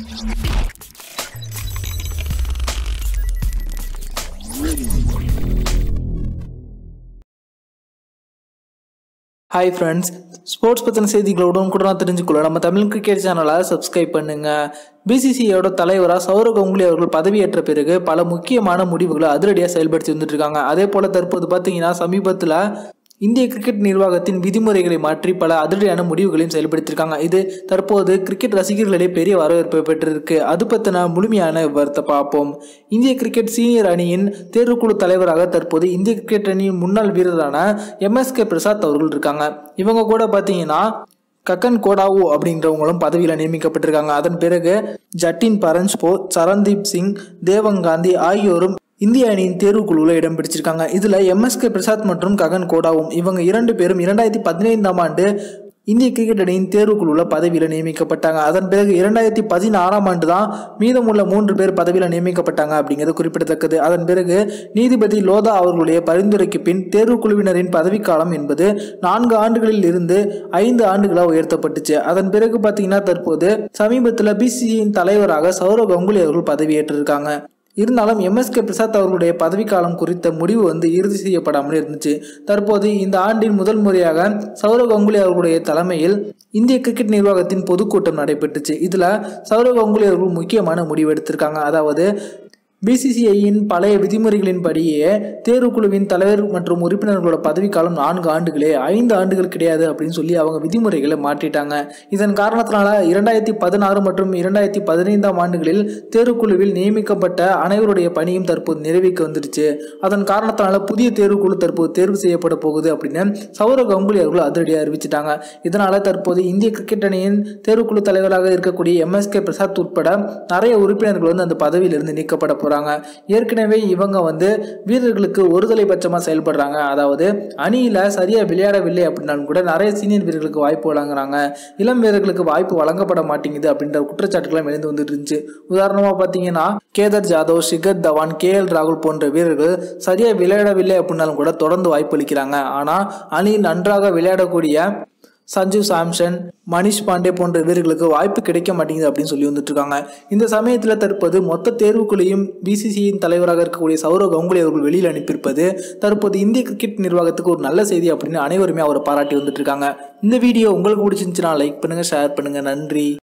hi friends sports பற்றின செய்திகளை உடனுக்குடன் தெரிஞ்சுக்கொள்ள நம்ம தமிழ் கிரிக்கெட் சேனலை சப்ஸ்கிரைப் பண்ணுங்க பிசிசிஐயோட தலைவராக சௌரவ் கங்குலி அவர்கள் பதவியேற்ற பிறகு பல முக்கியமான முடிவுகளை அதிரடியாக செயல்படுத்தி வந்துட்டு இருக்காங்க அதே போல் தற்போது பார்த்தீங்கன்னா சமீபத்தில் இந்திய கிரிக்கெட் நிர்வாகத்தின் விதிமுறைகளை மாற்றி பல அதிரடியான முடிவுகளையும் செயல்படுத்தியிருக்காங்க இது தற்போது கிரிக்கெட் ரசிகர்களிடையே பெரிய வரவேற்பை பெற்றிருக்கு அது பற்றின முழுமையான விவரத்தை பார்ப்போம் இந்திய கிரிக்கெட் சீனியர் அணியின் தேர்வுக்குழு தலைவராக தற்போது இந்திய கிரிக்கெட் அணியின் முன்னாள் வீரரான எம்எஸ்கே பிரசாத் அவர்கள் இருக்காங்க இவங்க கூட பார்த்தீங்கன்னா கக்கன் கோடாவு அப்படின்றவங்களும் பதவியில் நியமிக்கப்பட்டிருக்காங்க அதன் பிறகு ஜட்டின் பரஞ்ச்போ சரண்தீப் சிங் தேவங்காந்தி ஆகியோரும் இந்திய அணியின் தேர்வுக்குழுவில் இடம் பிடிச்சிருக்காங்க இதில் எம்எஸ்கே பிரசாத் மற்றும் ககன் கோடாவும் இவங்க இரண்டு பேரும் இரண்டாயிரத்தி பதினைந்தாம் ஆண்டு இந்திய கிரிக்கெட் அணியின் தேர்வுக்குழுவில் பதவியில் நியமிக்கப்பட்டாங்க அதன் பிறகு இரண்டாயிரத்தி பதினாறாம் ஆண்டு தான் மீதமுள்ள மூன்று பேர் பதவியில் நியமிக்கப்பட்டாங்க அப்படிங்கிறது குறிப்பிடத்தக்கது அதன் பிறகு நீதிபதி லோதா அவர்களுடைய பரிந்துரைக்கு பின் தேர்வுக்குழுவினரின் பதவிக்காலம் என்பது நான்கு ஆண்டுகளில் இருந்து ஐந்து ஆண்டுகளாக உயர்த்தப்பட்டுச்சு அதன் பிறகு பார்த்தீங்கன்னா தற்போது சமீபத்தில் பிசிசியின் தலைவராக சௌரவ் கங்குலி அவர்கள் பதவியேற்றிருக்காங்க இருந்தாலும் எம்எஸ்கே பிரசாத் அவர்களுடைய பதவிக்காலம் குறித்த முடிவு வந்து இறுதி செய்யப்படாமல் இருந்துச்சு தற்போது இந்த ஆண்டின் முதல் முறையாக சௌரவ் கங்குலி அவர்களுடைய தலைமையில் இந்திய கிரிக்கெட் நிர்வாகத்தின் பொதுக்கூட்டம் நடைபெற்றுச்சு இதில் சௌரவ் கங்குலி அவர்கள் முக்கியமான முடிவு எடுத்திருக்காங்க அதாவது பிசிசிஐயின் பழைய விதிமுறைகளின்படியே தேர்வுக்குழுவின் தலைவர் மற்றும் உறுப்பினர்களோட பதவிக்காலம் நான்கு ஆண்டுகளே ஐந்து ஆண்டுகள் கிடையாது அப்படின்னு சொல்லி அவங்க விதிமுறைகளை மாற்றிட்டாங்க இதன் காரணத்தினால இரண்டாயிரத்தி பதினாறு மற்றும் இரண்டாயிரத்தி பதினைந்தாம் ஆண்டுகளில் தேர்வுக்குழுவில் நியமிக்கப்பட்ட அனைவருடைய பணியும் தற்போது நிறைவேற்க வந்துடுச்சு அதன் காரணத்தினால புதிய தேர்வுக்குழு தற்போது தேர்வு செய்யப்பட போகுது அப்படின்னு சௌரவ் கங்குலி அவர்கள் அதிரடியாக அறிவிச்சிட்டாங்க இதனால தற்போது இந்திய கிரிக்கெட் அணியின் தேர்வுக்குழு தலைவராக இருக்கக்கூடிய எம்எஸ்கே பிரசாத் உட்பட நிறைய உறுப்பினர்கள் வந்து அந்த பதவியிலிருந்து நீக்கப்பட போறாங்க ஏற்கனவே இவங்க வந்து வீரர்களுக்கு ஒருதலை பட்சமாக செயல்படுறாங்க அதாவது அணியில் சரியாக விளையாடவில்லை அப்படின்னாலும் கூட நிறைய சீனியர் வீரர்களுக்கு வாய்ப்பு வழங்குறாங்க இளம் வீரர்களுக்கு வாய்ப்பு வழங்கப்பட மாட்டேங்குது அப்படின்ற குற்றச்சாட்டுகளும் எழுந்து வந்துட்டு இருந்துச்சு உதாரணமாக பார்த்தீங்கன்னா கேதர் ஜாதவ் ஷிகர் தவான் கே எல் ராகுல் போன்ற வீரர்கள் சரியாக விளையாடவில்லை அப்படின்னாலும் கூட தொடர்ந்து வாய்ப்பு அளிக்கிறாங்க ஆனால் அணி நன்றாக விளையாடக்கூடிய சஞ்சு சாம்சன் மணிஷ் பாண்டே போன்ற வீரர்களுக்கு வாய்ப்பு கிடைக்க மாட்டேங்குது அப்படின்னு சொல்லி வந்துட்டு இருக்காங்க இந்த சமயத்தில் தற்போது மொத்த தேர்வுக்குள்ளையும் பிசிசியின் தலைவராக இருக்கக்கூடிய சௌரவ் கங்குலி அவர்கள் வெளியில் அனுப்பியிருப்பது தற்போது இந்திய கிரிக்கெட் நிர்வாகத்துக்கு ஒரு நல்ல செய்தி அப்படின்னு அனைவருமே அவரை பாராட்டி வந்துட்டு இருக்காங்க இந்த வீடியோ உங்களுக்கு பிடிச்சிருந்துச்சுன்னா லைக் பண்ணுங்க ஷேர் பண்ணுங்க நன்றி